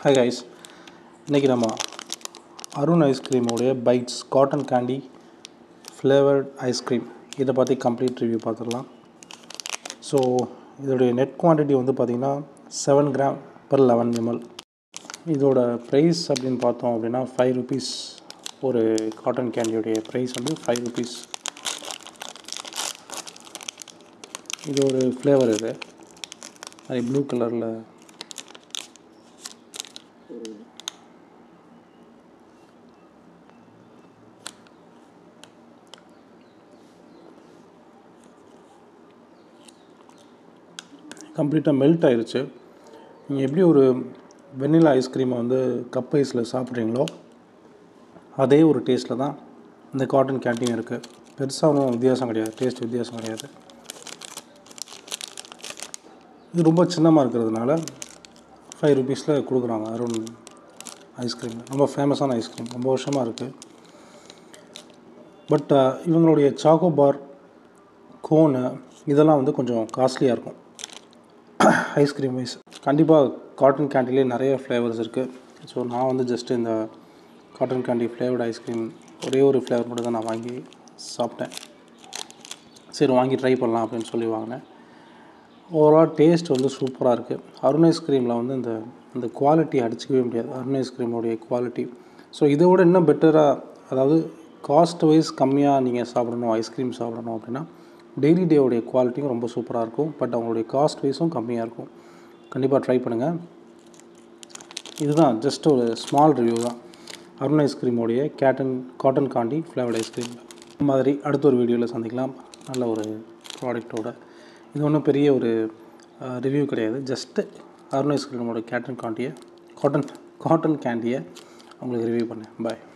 hi guys இன்றைக்கி நம்ம அருண் ஐஸ்கிரீமோடைய bites cotton candy flavoured ice cream இதை பற்றி கம்ப்ளீட் ரிவ்யூ பார்த்துடலாம் ஸோ இதோடைய நெட் குவான்டிட்டி வந்து பார்த்திங்கன்னா seven gram per eleven ML இதோட ப்ரைஸ் அப்படின்னு பார்த்தோம் அப்படின்னா ஃபைவ் ருபீஸ் ஒரு காட்டன் கேண்டியோடைய ப்ரைஸ் வந்து ஃபைவ் ருபீஸ் இது ஒரு ஃப்ளேவர் இது அது ப்ளூ கலரில் கம்ப்ளீட்டாக மெல்ட் ஆயிருச்சு நீங்கள் எப்படி ஒரு வெண்ணிலா ஐஸ்கிரீமை வந்து கப் ஐஸில் சாப்பிட்றீங்களோ அதே ஒரு டேஸ்ட்டில் தான் இந்த காட்டன் கேண்டீன் இருக்குது பெருசாக ஒன்றும் வித்தியாசம் கிடையாது டேஸ்ட் வித்தியாசம் கிடையாது இது ரொம்ப சின்னமாக இருக்கிறதுனால ஃபைவ் ருபீஸில் கொடுக்குறாங்க அருண் ஐஸ்கிரீம் ரொம்ப ஃபேமஸான ஐஸ்கிரீம் ரொம்ப வருஷமாக இருக்குது பட் இவங்களுடைய சாக்கோ பார் கோனு இதெல்லாம் வந்து கொஞ்சம் காஸ்ட்லியாக இருக்கும் ஐஸ்கிரீம் வைஸ் கண்டிப்பாக காட்டன் கேண்டிலே நிறைய ஃப்ளேவர்ஸ் இருக்குது ஸோ நான் வந்து ஜஸ்ட் இந்த காட்டன் கேண்டி ஃப்ளேவர்டு ஐஸ்கிரீம் ஒரே ஒரு ஃப்ளேவர் மட்டும் தான் நான் வாங்கி சாப்பிட்டேன் சரி வாங்கி ட்ரை பண்ணலாம் அப்படின்னு சொல்லி வாங்கினேன் ஓவரால் டேஸ்ட் வந்து சூப்பராக இருக்குது அருண் ஐஸ்கிரீமில் வந்து இந்த இந்த குவாலிட்டி அடிச்சிக்கவே முடியாது அருண் ஐஸ்கிரீமோடைய குவாலிட்டி ஸோ இதை விட இன்னும் பெட்டராக அதாவது காஸ்ட் வைஸ் கம்மியாக நீங்கள் சாப்பிடணும் ஐஸ்கிரீம் சாப்பிடணும் அப்படின்னா டெய்லி டேவுடைய குவாலிட்டியும் ரொம்ப சூப்பராக இருக்கும் பட் அவங்களுடைய காஸ்ட் வைஸும் கம்மியாக இருக்கும் கண்டிப்பாக ட்ரை பண்ணுங்கள் இதுதான் ஜஸ்ட் ஒரு ஸ்மால் ரிவ்யூ தான் அருண் ஐஸ்கிரீமோடைய கேட்டன் காட்டன் காண்டி ஃப்ளேவர்ட் ஐஸ்கிரீம் இந்த மாதிரி அடுத்த ஒரு வீடியோவில் சந்திக்கலாம் நல்ல ஒரு ப்ராடக்ட்டோட இது ஒன்றும் பெரிய ஒரு ரிவ்யூ கிடையாது ஜஸ்ட்டு அருண் ஐஸ்கிரீமோட கேட்டன் காண்டியை காட்டன் காட்டன் கேண்டியை உங்களுக்கு ரிவ்யூ பண்ணேன் பாய்